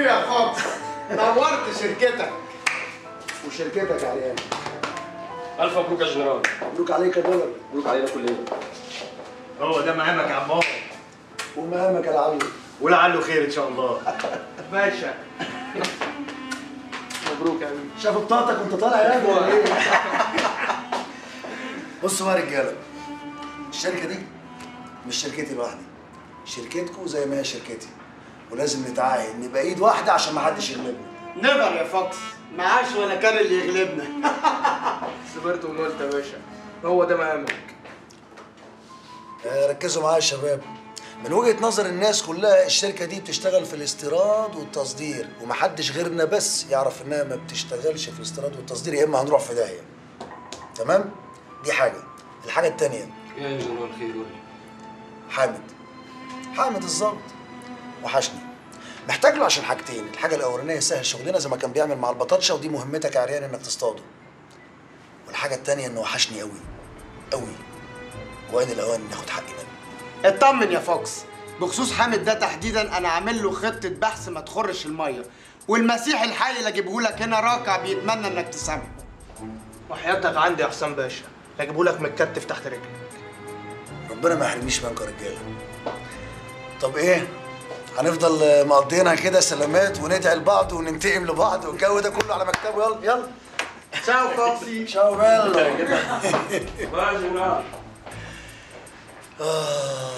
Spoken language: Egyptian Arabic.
حبيبي يا فوكس نورت شركتك وشركتك يا عريان الف مبروك يا جنرال مبروك عليك يا دولار مبروك علينا كلنا هو ده مقامك يا عمار ومهامك يا العمي ولعله خير ان شاء الله باشا مبروك يا امين شاف بطاقتك وانت طالع يا ولا ايه؟ بصوا بقى يا رجاله الشركه دي مش شركتي لوحدي شركتكم زي ما هي شركتي ولازم نتعاهد نبقى ايد واحده عشان ما حدش يغلبنا نيفر يا فوكس معاش ولا كان اللي يغلبنا صبرت ونولت يا باشا هو ده مقامك آه، ركزوا معايا يا شباب من وجهه نظر الناس كلها الشركه دي بتشتغل في الاستيراد والتصدير ومحدش غيرنا بس يعرف انها ما بتشتغلش في الاستيراد والتصدير يا اما هنروح في داهيه تمام دي حاجه الحاجه التانيه يا جنرال خير قول لي حامد حامد الظابط وحشني محتاج له عشان حاجتين الحاجه الاولانيه يسهل شغلنا زي ما كان بيعمل مع البطاطشه ودي مهمتك يا عريان انك تصطاده والحاجه التانيه انه وحشني قوي قوي وان الاوان ناخد حقنا اطمن يا فوكس بخصوص حامد ده تحديدا انا عامل له خطه بحث ما تخرش الميه والمسيح الحي اللي اجيبه لك هنا راكع بيتمنى انك تسامحه وحياتك عندي يا حسام باشا هجيبه لك متكتف تحت رجلك ربنا ما يحرمنيش منكم يا رجاله طب ايه هنفضل مقضينها كده سلامات وندعي لبعض وننتقم لبعض والجو ده كله على مكتبه يلا يلا تشاو فوكسي شاو بيلو بقى يا جنرال آه